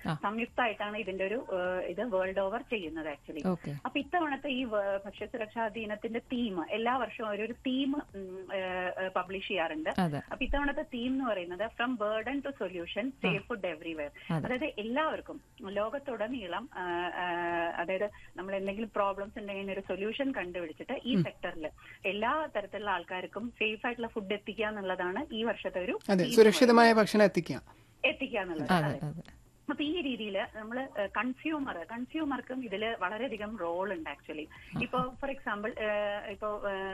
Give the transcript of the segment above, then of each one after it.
സംയുക്തമായിട്ടാണ് ഇതിന്റെ ഒരു ഏഹ്, ഇത് വേൾഡ് ഓവർ ചെയ്യുന്നത് ആക്ച്വലി ഓക്കെ അപ്പൊ ഇത്തവണത്തെ ഈ വ- ഭക്ഷ്യസുരക്ഷാ ദിനത്തിന്റെ തീം എല്ലാ വർഷവും ഒരു തീം പബ്ലിഷ് ചെയ്യാറുണ്ട് അതെ അപ്പൊ ഇത്തവണത്തെ തീം എന്ന് പറയുന്നത് from burden to solution safe food everywhere അതെ. അതായത് എല്ലാവർക്കും ലോകത്തുടനീളം ആ, ആ, അതായത് നമ്മൾ എന്തെങ്കിലും പ്രോബ്ലംസ് ഉണ്ടെങ്കിൽ ഒരു സൊല്യൂഷൻ കണ്ടുപിടിച്ചിട്ട് ഈ സെക്ടറിൽ എല്ലാ തരത്തിലുള്ള ആൾക്കാർക്കും സേഫ് ആയിട്ടുള്ള ഫുഡ് എത്തിക്കുക എന്നുള്ളതാണ് ഈ വർഷത്തെ ഒരു അതെ theme സുരക്ഷിതമായ ഭക്ഷണം എത്തിക്കുക എത്തിക്കുക എന്നുള്ളത് അതെ അതെ അതെ അപ്പൊ ഈ രീതിയിൽ നമ്മൾ കൺസ്യൂമർ കൺസ്യൂമർക്കും ഇതിൽ വളരെയധികം റോൾ ഉണ്ട് ആക്ച്വലി ഇപ്പോ ഫോർ എക്സാമ്പിൾ ഇപ്പോ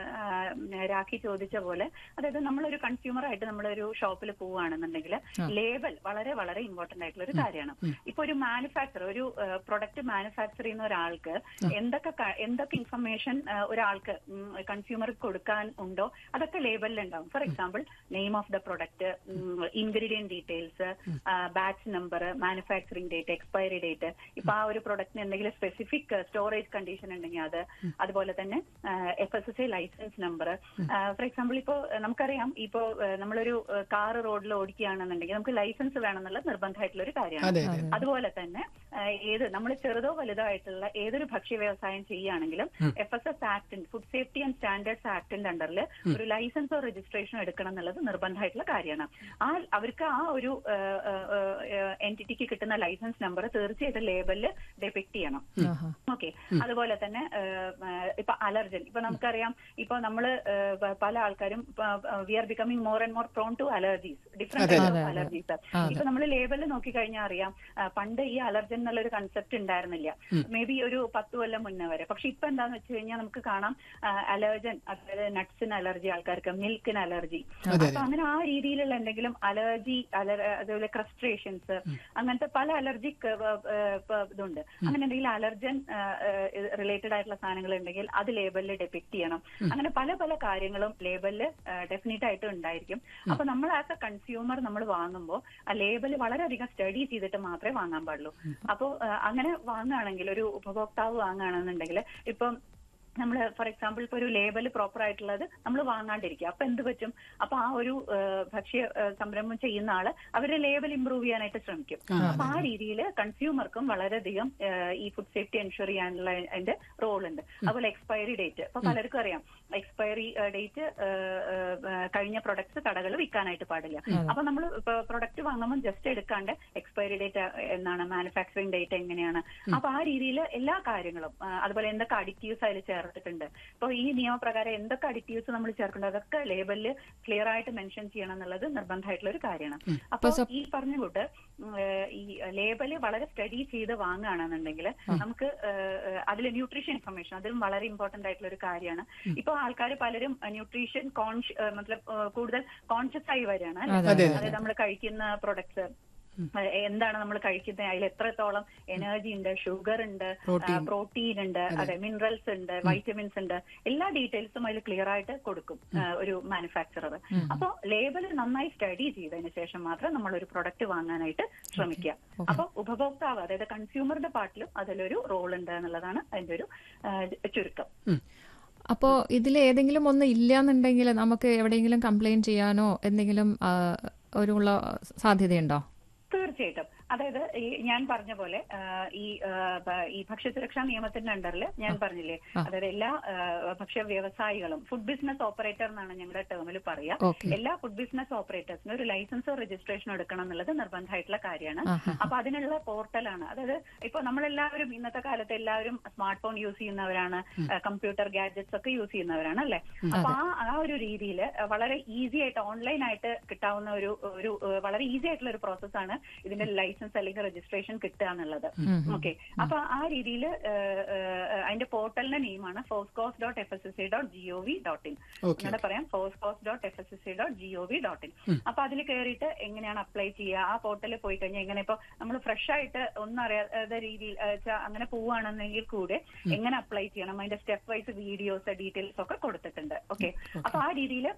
രാഖി ചോദിച്ച പോലെ അതായത് നമ്മളൊരു കൺസ്യൂമർ ആയിട്ട് നമ്മളൊരു ഷോപ്പിൽ പോവുകയാണെന്നുണ്ടെങ്കിൽ ലേബൽ വളരെ വളരെ ഇമ്പോർട്ടന്റ് ആയിട്ടുള്ള ഒരു കാര്യമാണ് ഇപ്പൊ ഒരു മാനുഫാക്ചർ ഒരു പ്രൊഡക്റ്റ് മാനുഫാക്ചർ ചെയ്യുന്ന ഒരാൾക്ക് എന്തൊക്കെ ക- എന്തൊക്കെ ഇൻഫർമേഷൻ ഒരാൾക്ക് കൺസ്യൂമർക്ക് കൊടുക്കാൻ ഉണ്ടോ അതൊക്കെ ലേബലിൽ ഉണ്ടാവും for example name of the product ingredient details batch number manufacturing date expiry date ഇപ്പൊ ആ ഒരു പ്രൊഡക്റ്റിന് എന്തെങ്കിലും സ്പെസിഫിക് സ്റ്റോറേജ് കണ്ടീഷൻ ഉണ്ടെങ്കിൽ അത് അതുപോലെ തന്നെ F S S I licence number for example ഇപ്പോ ഏഹ്, നമുക്കറിയാം ഇപ്പോ ഏഹ്, നമ്മളൊരു കാർ റോഡിൽ ഓടിക്കുകയാണെന്നുണ്ടെങ്കിൽ നമുക്ക് ലൈസൻസ് വേണമെന്നുള്ള നിർബന്ധമായിട്ടുള്ള ഒരു കാര്യമാണ് അതെ അതെ അതുപോലെ തന്നെ ആ, ഏത് നമ്മൾ ചെറുതോ വലുതോ ആയിട്ടുള്ള ഏതൊരു ഭക്ഷ്യ വ്യവസായം ചെയ്യുകയാണെങ്കിലും എഫ് എസ് എസ് ആക്ടിന്റെ ഫുഡ് സേഫ്റ്റി ആൻഡ് സ്റ്റാൻഡേർഡ്സ് ആക്ടിന്റെ അണ്ടറിൽ ഒരു ലൈസൻസോ രജിസ്ട്രേഷനോ എടുക്കണം എന്നുള്ളത് നിർബന്ധമായിട്ടുള്ള കാര്യമാണ് ആ അവർക്ക് ആ ഒരു എൻറ്റിറ്റിക്ക് കിട്ടുന്ന ലൈസൻസ് നമ്പർ തീർച്ചയായിട്ടും ലേബലിൽ ഡെപിക്ട് ചെയ്യണം ആഹാ. ഓക്കെ അതുപോലെ തന്നെ ഏഹ്, ഏഹ്, ഇപ്പൊ അലർജൻ ഇപ്പൊ നമുക്കറിയാം ഇപ്പൊ നമ്മള് ഏഹ്, പ- പല ആൾക്കാരും we are becoming more and more prone to allergies different അതെ, ടൈപ്പ് അതെ, ഓഫ് അതെ. അലർജീസ് അതെ. ഇപ്പൊ നമ്മൾ ലേബലിൽ നോക്കിക്കഴിഞ്ഞാൽ അറിയാം ആ, പണ്ട് ഈ അലർജൻ എന്നുള്ള ഒരു കൺസെപ്റ്റ് ഉണ്ടായിരുന്നില്ല മേ ബി ഒരു പത്ത് കൊല്ലം മുന്നേ വരെ പക്ഷെ ഇപ്പൊ എന്താന്ന് വെച്ച് കഴിഞ്ഞാൽ നമുക്ക് കാണാം അലർജൻ അതായത് നട്ട്സിന് അലർജി ആൾക്കാർക്ക് മിൽക്കിന് അലർജി അതെ. അപ്പൊ അങ്ങനെ ആ രീതിയിലുള്ള എന്തെങ്കിലും അലർജി അതുപോലെ ക്രസ്ട്രേഷൻസ് അങ്ങനത്തെ പല അലർജിക് ഇതുണ്ട് അങ്ങനെ എന്തെങ്കിലും അലർജൻ റിലേറ്റഡ് ആയിട്ടുള്ള സാധനങ്ങൾ ഉണ്ടെങ്കിൽ അത് ലേബലിൽ ഡെപിക്ട് ചെയ്യണം അങ്ങനെ പല പല കാര്യങ്ങളും ലേബലിൽ ഡെഫിനറ്റ് ആയിട്ട് ഉണ്ടായിരിക്കും അപ്പൊ നമ്മൾ ആസ് എ കൺസ്യൂമർ നമ്മൾ വാങ്ങുമ്പോൾ ആ ലേബൽ വളരെയധികം സ്റ്റഡി ചെയ്തിട്ട് മാത്രമേ വാങ്ങാൻ പാടുള്ളൂ അപ്പോൾ അങ്ങനെ വാങ്ങുകയാണെങ്കിൽ ഒരു ഉപഭോക്താവ് വാങ്ങുകയാണെന്നുണ്ടെങ്കിൽ ഇപ്പം നമ്മൾ ഫോർ എക്സാമ്പിൾ ഇപ്പൊ ഒരു ലേബൽ പ്രോപ്പർ ആയിട്ടുള്ളത് നമ്മൾ വാങ്ങാണ്ടിരിക്കുക അപ്പൊ എന്ത് പറ്റും അപ്പൊ ആ ഒരു ആ, ഭക്ഷ്യ ആ, സംരംഭം ചെയ്യുന്ന ആള് അവരുടെ ലേബൽ ഇമ്പ്രൂവ് ചെയ്യാനായിട്ട് ശ്രമിക്കും അപ്പൊ ആ രീതിയിൽ കൺസ്യൂമർക്കും വളരെയധികം ആ, ഈ ഫുഡ് സേഫ്റ്റി എൻഷുർ ചെയ്യാനുള്ള അതിന്റെ റോൾ ഉണ്ട് അതുപോലെ എക്സ്പയറി ഡേറ്റ് ഇപ്പൊ പലർക്കും അറിയാം എക്സ്പയറി ഡേറ്റ് കഴിഞ്ഞ പ്രൊഡക്ട്സ് കടകൾ വിൽക്കാനായിട്ട് പാടില്ല അപ്പൊ നമ്മൾ പ്രൊഡക്റ്റ് വാങ്ങുമ്പോൾ ജസ്റ്റ് എടുക്കാണ്ട് എക്സ്പയറി ഡേറ്റ് എന്നാണ് മാനുഫാക്ചറിംഗ് ഡേറ്റ് എങ്ങനെയാണ് അപ്പൊ ആ രീതിയിൽ എല്ലാ കാര്യങ്ങളും ആ, അതുപോലെ എന്തൊക്കെ അഡിറ്റീവ്സ് അതിൽ ചേർത്തിട്ടുണ്ട് ഇപ്പൊ ഈ നിയമപ്രകാരം എന്തൊക്കെ അഡിറ്റീവ്സ് നമ്മൾ ചേർക്കുന്നുണ്ട് അതൊക്കെ ലേബലിൽ ക്ലിയർ ആയിട്ട് മെൻഷൻ ചെയ്യണം എന്നുള്ളത് നിർബന്ധമായിട്ടുള്ള ഒരു കാര്യമാണ് അപ്പൊ ഈ പറഞ്ഞ കൂട്ട് ഉം, ഏഹ്, ഈ ലേബല് വളരെ സ്റ്റഡി ചെയ്ത് വാങ്ങുകയാണെന്നുണ്ടെങ്കിൽ നമുക്ക് അതിൽ ന്യൂട്രീഷൻ ഇൻഫർമേഷൻ അതിലും വളരെ ഇമ്പോർട്ടന്റ് ആയിട്ടുള്ള ഒരു കാര്യമാണ് ഇപ്പൊ ആൾക്കാർ പലരും ന്യൂട്രീഷൻ കോൺഷ് മത്ലബ് ഏഹ്, കൂടുതൽ കോൺഷ്യസ് ആയി വരികയാണ് അല്ലേ? അതെ, അതെ. അതായത് നമ്മൾ കഴിക്കുന്ന പ്രൊഡക്ട്സ് എന്താണ് നമ്മൾ കഴിക്കുന്നത് അതിൽ എത്രത്തോളം എനർജി ഉണ്ട് ഷുഗർ ഉണ്ട് Protein. പ്രോട്ടീൻ ഉണ്ട് അതെ മിനറൽസ് ഉണ്ട് വൈറ്റമിൻസ് ഉണ്ട് എല്ലാ ഡീറ്റെയിൽസും അതിൽ ക്ലിയർ ആയിട്ട് കൊടുക്കും ആ, ഒരു മാനുഫാക്ചറർ അപ്പോൾ ലേബൽ നന്നായി സ്റ്റഡി ചെയ്തതിന് ശേഷം മാത്രം നമ്മൾ ഒരു പ്രൊഡക്റ്റ് വാങ്ങാനായിട്ട് ശ്രമിക്കുക അപ്പൊ ഉപഭോക്താവ് അതായത് കൺസ്യൂമറുടെ പാർട്ടിലും അതിലൊരു റോൾ ഉണ്ട് എന്നുള്ളതാണ് അതിന്റെ ഒരു ആ, ചുരുക്കം അപ്പോൾ ഇതിൽ ഏതെങ്കിലും ഒന്ന് ഇല്ലാന്നുണ്ടെങ്കിൽ നമുക്ക് എവിടെയെങ്കിലും കംപ്ലൈന്റ് ചെയ്യാനോ എന്തെങ്കിലും ആ, ഒരു ഉള്ള സാധ്യതയുണ്ടോ തീർച്ചയായിട്ടും അതായത് ഈ ഞാൻ പറഞ്ഞ പോലെ ആ, ഈ ആ, ബ- ഈ ഭക്ഷ്യസുരക്ഷാ നിയമത്തിന്റെ അണ്ടറിൽ ഞാൻ പറഞ്ഞില്ലേ അതായത് എല്ലാ ആ, ഭക്ഷ്യ വ്യവസായികളും ഫുഡ് ബിസിനസ് ഓപ്പറേറ്റർ എന്നാണ് ഞങ്ങളുടെ ടേമിൽ പറയാ ഓക്കെ എല്ലാ ഫുഡ് ബിസിനസ് ഓപ്പറേറ്റേഴ്സിനും ഒരു ലൈസൻസോ രജിസ്ട്രേഷനോ എടുക്കണം എന്നുള്ളത് നിർബന്ധമായിട്ടുള്ള കാര്യമാണ് അപ്പൊ അതിനുള്ള പോർട്ടലാണ് അതായത് ഇപ്പൊ നമ്മളെല്ലാവരും ഇന്നത്തെ കാലത്ത് എല്ലാവരും സ്മാർട്ട് ഫോൺ യൂസ് ചെയ്യുന്നവരാണ് കമ്പ്യൂട്ടർ ഗാഡ്ജറ്റ്സ് ഒക്കെ യൂസ് ചെയ്യുന്നവരാണ് അല്ലെ അപ്പൊ ആ ആ ഒരു രീതിയിൽ വളരെ ഈസി ആയിട്ട് ഓൺലൈൻ ആയിട്ട് കിട്ടാവുന്ന ഒരു ഒരു ഏഹ്, വളരെ ഈസി ആയിട്ടുള്ള ഒരു പ്രോസസ്സാണ് ഇതിന്റെ ലൈസൻസ് അല്ലെങ്കിൽ രജിസ്ട്രേഷൻ കിട്ടുക എന്നുള്ളത് ഓക്കെ അപ്പൊ ആ രീതിയിൽ അതിന്റെ പോർട്ടലിന്റെ നെയിമാണ് FoSCoS dot F S S C dot G O V dot in Okay. ഇവിടെ പറയാം FoSCoS dot F S S C dot G O V dot in അപ്പൊ അതിൽ കയറിയിട്ട് എങ്ങനെയാണ് അപ്ലൈ ചെയ്യുക ആ പോർട്ടലിൽ പോയി കഴിഞ്ഞാൽ എങ്ങനെ ഇപ്പൊ നമ്മൾ ഫ്രഷ് ആയിട്ട് ഒന്നും അറിയാത്ത രീതിയിൽ ഏഹ്, വെച്ചാ അങ്ങനെ പോവുകയാണെന്നെങ്കിൽ കൂടെ എങ്ങനെ അപ്ലൈ ചെയ്യണം അതിന്റെ സ്റ്റെപ്പ് വൈസ് വീഡിയോസ് ഡീറ്റെയിൽസ് ഒക്കെ കൊടുത്തിട്ടുണ്ട് ഓക്കെ അപ്പൊ ആ രീതിയിൽ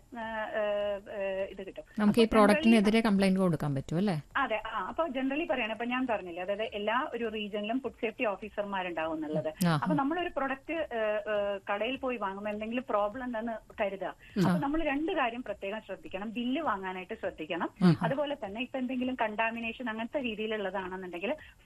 ഇത് കിട്ടും നമുക്ക് ഈ അപ്പൊ പ്രോഡക്റ്റിനെതിരെ കംപ്ലൈന്റ് കൊടുക്കാൻ പറ്റും അല്ലേ അതെ ആ അപ്പൊ ജനറലി പറയണം ഇപ്പൊ ഞാൻ പറഞ്ഞില്ലേ അതായത് എല്ലാ ഒരു റീജിയനിലും ഫുഡ് സേഫ്റ്റി ഓഫീസർമാരുണ്ടാവും എന്നുള്ളത് ആ. അപ്പൊ നമ്മളൊരു പ്രൊഡക്റ്റ് കടയിൽ പോയി വാങ്ങുമ്പോൾ എന്തെങ്കിലും പ്രോബ്ലം ഉണ്ടെന്ന് കരുതുക അപ്പൊ നമ്മൾ രണ്ട് കാര്യം പ്രത്യേകം ശ്രദ്ധിക്കണം ബില്ല് വാങ്ങാനായിട്ട് ശ്രദ്ധിക്കണം അതുപോലെ തന്നെ ഇപ്പൊ എന്തെങ്കിലും കണ്ടാമിനേഷൻ അങ്ങനത്തെ രീതിയിലുള്ളതാണെന്നുണ്ടെങ്കിൽ